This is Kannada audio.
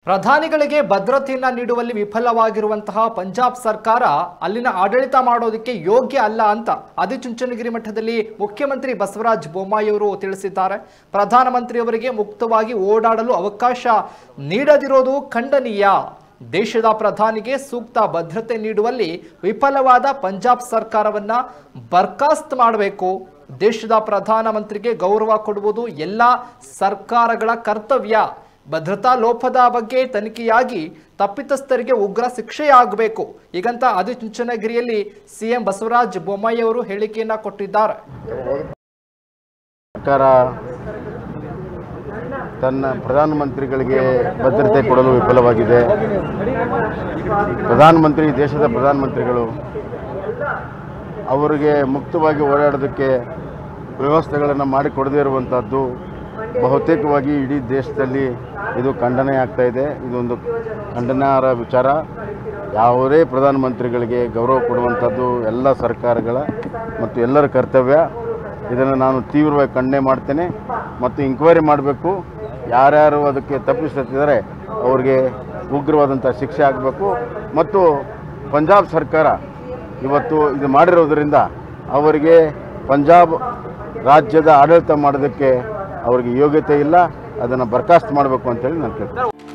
ಪ್ರಧಾನಿಗಳಿಗೆ ಭದ್ರತೆಯನ್ನ ನೀಡುವಲ್ಲಿ ವಿಫಲವಾಗಿರುವಂತಹ ಪಂಜಾಬ್ ಸರ್ಕಾರ ಅಲ್ಲಿನ ಆಡಳಿತ ಮಾಡೋದಕ್ಕೆ ಯೋಗ್ಯ ಅಲ್ಲ ಅಂತ ಆದಿಚುಂಚನಗಿರಿ ಮಠದಲ್ಲಿ ಮುಖ್ಯಮಂತ್ರಿ ಬಸವರಾಜ ಬೊಮ್ಮಾಯಿಯವರು ತಿಳಿಸಿದ್ದಾರೆ ಪ್ರಧಾನಮಂತ್ರಿಯವರಿಗೆ ಮುಕ್ತವಾಗಿ ಓಡಾಡಲು ಅವಕಾಶ ನೀಡದಿರೋದು ಖಂಡನೀಯ ದೇಶದ ಪ್ರಧಾನಿಗೆ ಸೂಕ್ತ ಭದ್ರತೆ ನೀಡುವಲ್ಲಿ ವಿಫಲವಾದ ಪಂಜಾಬ್ ಸರ್ಕಾರವನ್ನ ಬರ್ಖಾಸ್ತ್ ಮಾಡಬೇಕು ದೇಶದ ಪ್ರಧಾನಮಂತ್ರಿಗೆ ಗೌರವ ಕೊಡುವುದು ಎಲ್ಲ ಸರ್ಕಾರಗಳ ಕರ್ತವ್ಯ ಭದ್ರತಾ ಲೋಪದ ಬಗ್ಗೆ ತನಿಖೆಯಾಗಿ ತಪ್ಪಿತಸ್ಥರಿಗೆ ಉಗ್ರ ಶಿಕ್ಷೆಯಾಗಬೇಕು ಹೀಗಂತ ಆದಿಚುಂಚನಗಿರಿಯಲ್ಲಿ ಸಿಎಂ ಬಸವರಾಜ ಬೊಮ್ಮಾಯಿ ಅವರು ಹೇಳಿಕೆಯನ್ನ ಕೊಟ್ಟಿದ್ದಾರೆ ಸರ್ಕಾರ ತನ್ನ ಪ್ರಧಾನಮಂತ್ರಿಗಳಿಗೆ ಭದ್ರತೆ ಕೊಡಲು ವಿಫಲವಾಗಿದೆ ಪ್ರಧಾನಮಂತ್ರಿ ದೇಶದ ಪ್ರಧಾನಮಂತ್ರಿಗಳು ಅವರಿಗೆ ಮುಕ್ತವಾಗಿ ಓಡಾಡೋದಕ್ಕೆ ವ್ಯವಸ್ಥೆಗಳನ್ನು ಮಾಡಿಕೊಡದೇ ಇರುವಂಥದ್ದು ಬಹುತೇಕವಾಗಿ ಇಡೀ ದೇಶದಲ್ಲಿ ಇದು ಖಂಡನೆ ಆಗ್ತಾ ಇದೆ ಇದೊಂದು ಖಂಡನಾರ್ಹ ವಿಚಾರ ಯಾವುದೇ ಪ್ರಧಾನಮಂತ್ರಿಗಳಿಗೆ ಗೌರವ ಕೊಡುವಂಥದ್ದು ಎಲ್ಲ ಸರ್ಕಾರಗಳ ಮತ್ತು ಎಲ್ಲರ ಕರ್ತವ್ಯ ಇದನ್ನು ನಾನು ತೀವ್ರವಾಗಿ ಖಂಡನೆ ಮಾಡ್ತೇನೆ ಮತ್ತು ಇಂಕ್ವೈರಿ ಮಾಡಬೇಕು ಯಾರ್ಯಾರು ಅದಕ್ಕೆ ತಪ್ಪಿಸುತ್ತಿದ್ದಾರೆ ಅವ್ರಿಗೆ ಉಗ್ರವಾದಂಥ ಶಿಕ್ಷೆ ಆಗಬೇಕು ಮತ್ತು ಪಂಜಾಬ್ ಸರ್ಕಾರ ಇವತ್ತು ಇದು ಮಾಡಿರೋದರಿಂದ ಅವರಿಗೆ ಪಂಜಾಬ್ ರಾಜ್ಯದ ಆಡಳಿತ ಮಾಡೋದಕ್ಕೆ ಅವರಿಗೆ ಯೋಗ್ಯತೆ ಇಲ್ಲ ಅದನ್ನು ಬರ್ಖಾಸ್ತು ಮಾಡಬೇಕು ಅಂತೇಳಿ ನಾನು ಕೇಳ್ತೀನಿ